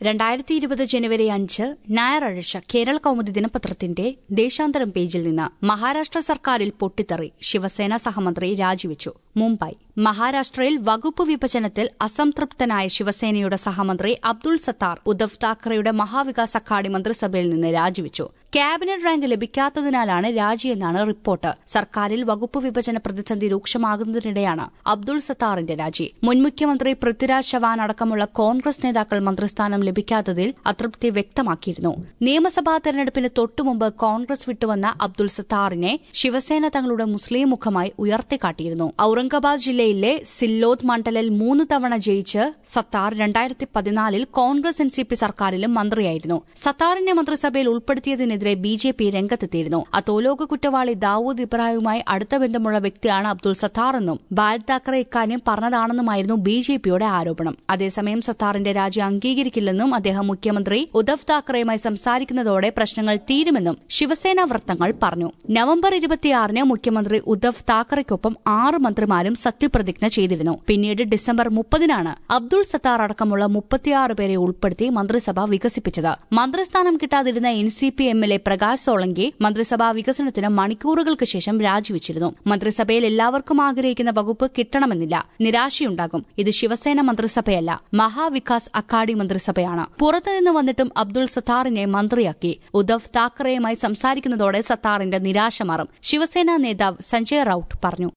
രണ്ടായിരത്തി ഇരുപത് ജനുവരി അഞ്ച് ഞായറാഴ്ച കേരള കൗമുദി ദിനപത്രത്തിന്റെ ദേശാന്തരം പേജിൽ നിന്ന് മഹാരാഷ്ട്ര സർക്കാരിൽ പൊട്ടിത്തെറി ശിവസേന സഹമന്ത്രി രാജിവെച്ചു മുംബൈ മഹാരാഷ്ട്രയിൽ വകുപ്പ് വിഭജനത്തിൽ അസംതൃപ്തനായ ശിവസേനയുടെ സഹമന്ത്രി അബ്ദുൾ സത്താർ ഉദ്ധവ് താക്കറെയുടെ മഹാവികാസ് അഘാടി മന്ത്രിസഭയിൽ നിന്ന് രാജിവെച്ചു ക്യാബിനറ്റ് റാങ്ക് ലഭിക്കാത്തതിനാലാണ് രാജിയെന്നാണ് റിപ്പോർട്ട് സർക്കാരിൽ വകുപ്പ് വിഭജന പ്രതിസന്ധി രൂക്ഷമാകുന്നതിനിടെയാണ് അബ്ദുൾ സത്താറിന്റെ രാജി മുൻ മുഖ്യമന്ത്രി പൃഥ്വിരാജ് ചവാൻ അടക്കമുള്ള കോൺഗ്രസ് നേതാക്കൾ മന്ത്രിസ്ഥാനം ലഭിക്കാത്തതിൽ അതൃപ്തി വ്യക്തമാക്കിയിരുന്നു നിയമസഭാ തെരഞ്ഞെടുപ്പിന് തൊട്ടുമുമ്പ് കോൺഗ്രസ് വിട്ടുവന്ന അബ്ദുൾ സത്താറിനെ ശിവസേന തങ്ങളുടെ മുസ്ലിം മുഖമായി ഉയർത്തിക്കാട്ടിയിരുന്നു ഔറംഗാബാദ് ജില്ലയിലെ സില്ലോദ് മണ്ഡലിൽ മൂന്ന് തവണ ജയിച്ച് സത്താർ രണ്ടായിരത്തി പതിനാലിൽ കോൺഗ്രസ് എൻ സി പി സർക്കാരിലും മന്ത്രിയായിരുന്നു സത്താറിനെ മന്ത്രിസഭയിൽ ഉൾപ്പെടുത്തിയതിനെതിരെ ബി ജെ പി രംഗത്തെത്തിയിരുന്നു അത്തോലോക കുറ്റവാളി ദാവൂദ് ഇബ്രാഹിമുമായി അടുത്ത ബന്ധമുള്ള വ്യക്തിയാണ് അബ്ദുൾ സത്താറെന്നും ബാൽ താക്കറെ ഇക്കാര്യം പറഞ്ഞതാണെന്നുമായിരുന്നു ബി ജെ പിയുടെ ആരോപണം അതേസമയം സത്താറിന്റെ രാജി അംഗീകരിക്കില്ലെന്നും അദ്ദേഹം മുഖ്യമന്ത്രി ഉദ്ധവ് താക്കറെയുമായി സംസാരിക്കുന്നതോടെ പ്രശ്നങ്ങൾ തീരുമെന്നും ശിവസേന വൃത്തങ്ങൾ പറഞ്ഞു നവംബർ ഇരുപത്തിയാറിന് മുഖ്യമന്ത്രി ഉദ്ധവ് താക്കറയ്ക്കൊപ്പം ആറ് മന്ത്രിമാരും സത്യപ്രതിജ്ഞ ചെയ്തിരുന്നു പിന്നീട് ഡിസംബർ മുപ്പതിനാണ് അബ്ദുൾ സത്താർ അടക്കമുള്ള മുപ്പത്തിയാറ് പേരെ ഉൾപ്പെടുത്തി മന്ത്രിസഭ വികസിപ്പിച്ചത് മന്ത്രിസ്ഥാനം കിട്ടാതിരുന്ന N C P M L A Prakash Solanki മന്ത്രിസഭാ വികസനത്തിന് മണിക്കൂറുകൾക്ക് ശേഷം രാജിവെച്ചിരുന്നു മന്ത്രിസഭയിൽ എല്ലാവർക്കും ആഗ്രഹിക്കുന്ന വകുപ്പ് കിട്ടണമെന്നില്ല നിരാശയുണ്ടാകും ഇത് ശിവസേന മന്ത്രിസഭയല്ല മഹാവികാസ് അക്കാഡി മന്ത്രിസഭയാണ് പുറത്തുനിന്ന് വന്നിട്ടും അബ്ദുൾ സത്താറിനെ മന്ത്രിയാക്കി ഉദ്ധവ് താക്കറെയുമായി സംസാരിക്കുന്നതോടെ സത്താറിന്റെ നിരാശ മാറും ശിവസേന നേതാവ് സഞ്ജയ് റൌട്ട് പറഞ്ഞു